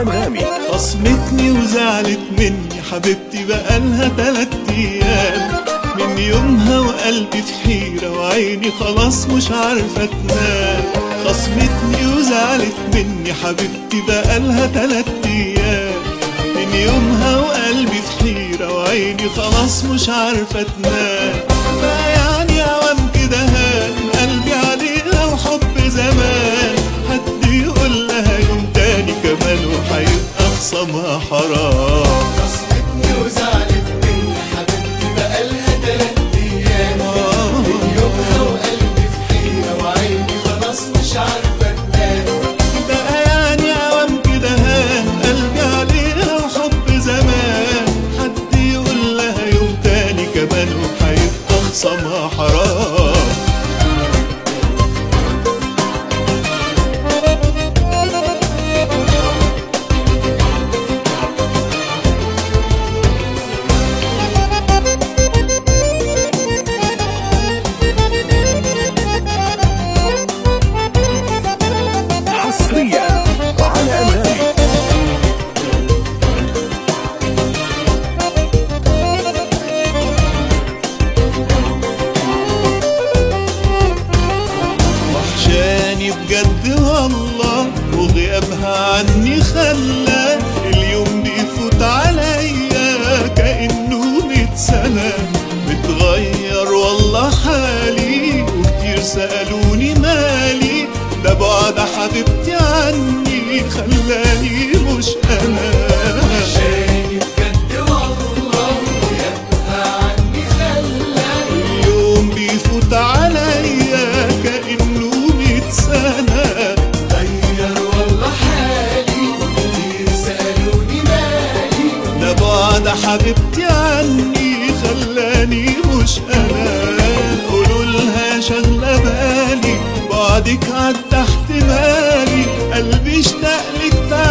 أنغامي خصمتني وزعلت مني حبيبتي بقالها تلات ايام من يومها وقلبي في حيرة وعيني خلاص مش عارفة تنام خصمتني وزعلت مني حبيبتي بقالها تلات ايام من يومها وقلبي في حيرة وعيني خلاص مش عارفة تنام ما يعني عوام كده هان قلبي عليها وحب زمان حد يقول لها يوم تاني كمان وهيبقى خصمها حرام خصمتني وزعلت مني حبيبتي بقالها تلات ايام من يومها وقلبي في حيرة وعيني خلاص مش عارفة تنام بقى يعني عوام كده هان قلبي عليها وحب زمان حد يقول لها يوم تاني كمان وهيبقى خصمها حرام حصريا على أنغامي وحشاني بجد والله وغيابها عني خلى اليوم بيفوت عليا كأنه ميت سنة متغير والله حالي وكتير سألوني مالي ده بعد حبيبتي عني خلاني مش أنا شايف بجد والله ويبقى عني خلاني اليوم بيفوت عليا كأنه ميت سنة غير والله حالي كتير سألوني مالي ده بعد حبيبتي عني خلاني مش انا قولوا لها شغله بالي بعدك عدى احتمالي قلبي اشتاق لك